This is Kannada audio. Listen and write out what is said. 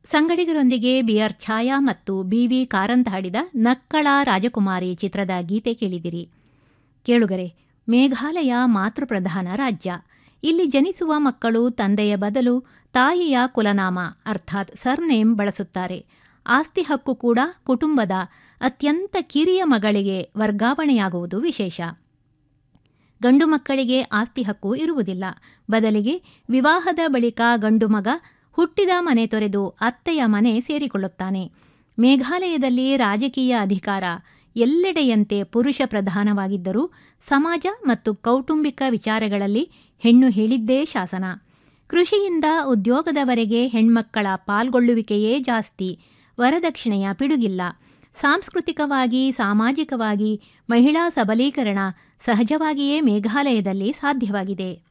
ಸಂಗಡಿಗರೊಂದಿಗೆ ಬಿಆರ್ ಛಾಯಾ ಮತ್ತು ಬಿವಿ ಕಾರಂತ್ ಹಾಡಿದ ನಕ್ಕಳ ರಾಜಕುಮಾರಿ ಚಿತ್ರದ ಗೀತೆ ಕೇಳಿದಿರಿ ಕೇಳುಗರೆ ಮೇಘಾಲಯ ಮಾತೃಪ್ರಧಾನ ರಾಜ್ಯ ಇಲ್ಲಿ ಜನಿಸುವ ಮಕ್ಕಳು ತಂದೆಯ ಬದಲು ತಾಯಿಯ ಕುಲನಾಮ ಅರ್ಥಾತ್ ಸರ್ನೇಮ್ ಬಳಸುತ್ತಾರೆ ಆಸ್ತಿ ಹಕ್ಕು ಕೂಡ ಕುಟುಂಬದ ಅತ್ಯಂತ ಕಿರಿಯ ಮಗಳಿಗೆ ವರ್ಗಾವಣೆಯಾಗುವುದು ವಿಶೇಷ ಗಂಡು ಮಕ್ಕಳಿಗೆ ಆಸ್ತಿ ಹಕ್ಕು ಇರುವುದಿಲ್ಲ ಬದಲಿಗೆ ವಿವಾಹದ ಬಳಿಕ ಗಂಡು ಮಗ ಹುಟ್ಟಿದ ಮನೆ ತೊರೆದು ಅತ್ತೆಯ ಮನೆ ಸೇರಿಕೊಳ್ಳುತ್ತಾನೆ ಮೇಘಾಲಯದಲ್ಲಿ ರಾಜಕೀಯ ಅಧಿಕಾರ ಎಲ್ಲೆಡೆಯಂತೆ ಪುರುಷ ಪ್ರಧಾನವಾಗಿದ್ದರೂ ಸಮಾಜ ಮತ್ತು ಕೌಟುಂಬಿಕ ವಿಚಾರಗಳಲ್ಲಿ ಹೆಣ್ಣು ಹೇಳಿದ್ದೇ ಶಾಸನ ಕೃಷಿಯಿಂದ ಉದ್ಯೋಗದವರೆಗೆ ಹೆಣ್ಮಕ್ಕಳ ಪಾಲ್ಗೊಳ್ಳುವಿಕೆಯೇ ಜಾಸ್ತಿ ವರದಕ್ಷಿಣೆಯ ಪಿಡುಗಿಲ್ಲ ಸಾಂಸ್ಕೃತಿಕವಾಗಿ ಸಾಮಾಜಿಕವಾಗಿ ಮಹಿಳಾ ಸಬಲೀಕರಣ ಸಹಜವಾಗಿಯೇ ಮೇಘಾಲಯದಲ್ಲಿ ಸಾಧ್ಯವಾಗಿದೆ